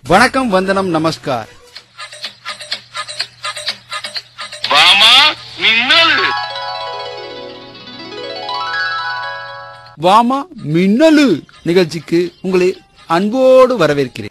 வணக்கம் வந்தனம் நமஸ்கார் வாமா மின்னல் வாமா மின்னலு நிகழ்ச்சிக்கு உங்களை அன்போடு வரவேற்கிறேன்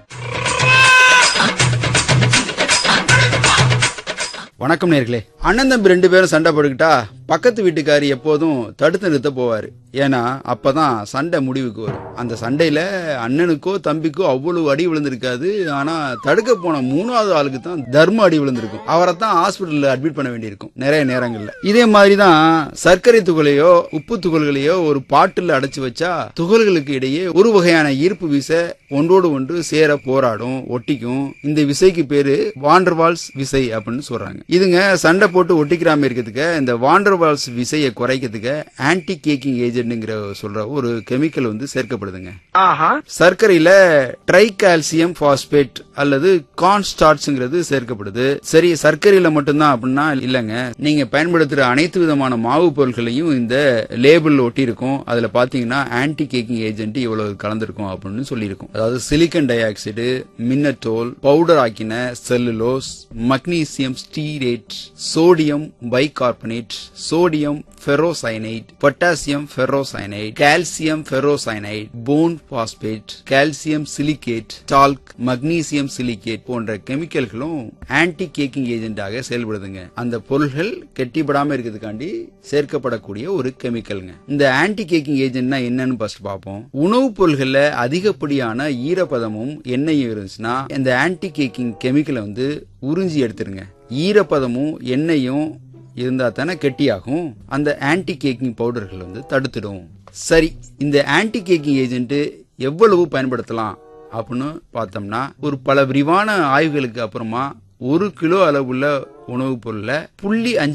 வணக்கம் நேர்களே அண்ணன் தம்பி ரெண்டு பேரும் சண்டை போட்டுக்கிட்டா பக்கத்து வீட்டுக்காரி எப்போதும் தடுத்து நிறுத்த போவாரு ஏன்னா அப்பதான் சண்டை முடிவுக்கு வரும் அந்த சண்டையில அண்ணனுக்கோ தம்பிக்கோ அவ்வளவு அடி விழுந்திருக்காது ஆனா தடுக்க போன மூணாவது ஆளுக்கு தான் தர்ம அடி விழுந்திருக்கும் அவரை தான் ஹாஸ்பிட்டல்ல அட்மிட் பண்ண வேண்டியிருக்கும் நிறைய நேரங்கள்ல இதே மாதிரி தான் சர்க்கரை துகளையோ உப்பு துகள்களையோ ஒரு பாட்டில் அடைச்சு வச்சா துகள்களுக்கு இடையே ஒரு வகையான ஈர்ப்பு விசை ஒன்றோடு ஒன்று சேர போராடும் ஒட்டிக்கும் இந்த விசைக்கு பேரு வாண்டர்வால்ஸ் விசை அப்படின்னு சொல்றாங்க இதுங்க சண்டை போட்டு ஒட்டிக்கிறாம இருக்கிறதுக்கு இந்த வாண்டர்வால்ஸ் விசையை குறைக்கிறதுக்கு ஆன்டி கேக்கிங் ஏஜென்ட்ங்கிற சொல்ற ஒரு கெமிக்கல் வந்து சேர்க்கப்படுதுங்க சர்க்கரையில ட்ரை கால்சியம் பாஸ்பேட் அல்லது கார்ன் ஸ்டார்ச்ங்கிறது சேர்க்கப்படுது சரி சர்க்கரையில மட்டும்தான் அப்படின்னா இல்லங்க நீங்க பயன்படுத்துற அனைத்து விதமான மாவு பொருட்களையும் இந்த லேபிள் ஒட்டி இருக்கும் அதுல பாத்தீங்கன்னா ஆன்டி கேக்கிங் ஏஜென்ட் இவ்வளவு கலந்திருக்கும் அப்படின்னு சொல்லியிருக்கும் அதாவது silicon dioxide mannitol powder ஆக்கின cellulose magnesium stearate sodium bicarbonate sodium ferrocyanide potassium ferrocyanide calcium ferrocyanide bone phosphate calcium silicate talc magnesium silicate போன்ற கெமிக்கல்களும் ஆன்டி கேக்கிங் ஏஜென்டாக செயல்படுதுங்க அந்த பொருள்கள் கெட்டிப்படாம இருக்கிறதுக்காண்டி சேர்க்கப்படக்கூடிய ஒரு கெமிக்கல்ங்க இந்த ஆன்டி கேக்கிங் ஏஜென்ட்னா என்னன்னு ஃபர்ஸ்ட் பார்ப்போம் உணவுப் பொருள்கள்ல அதிகப்படியான ஈரப்பதமும் எண்ணெயும் இருந்துச்சுன்னா இந்த ஆன்டி கேக்கிங் கெமிக்கலை வந்து உறிஞ்சி எடுத்துருங்க ஈரப்பதமும் எண்ணெயும் இருந்தா தானே கெட்டியாகும் அந்த ஆன்டி கேக்கிங் பவுடர்கள் வந்து தடுத்துடும் சரி இந்த ஆன்டி கேக்கிங் ஏஜென்ட் எவ்வளவு பயன்படுத்தலாம் அப்படின்னு பார்த்தோம்னா ஒரு பல விரிவான ஆய்வுகளுக்கு அப்புறமா ஒரு கிலோ அளவுள்ள உணவுப் பொருள்ல புள்ளி அஞ்சு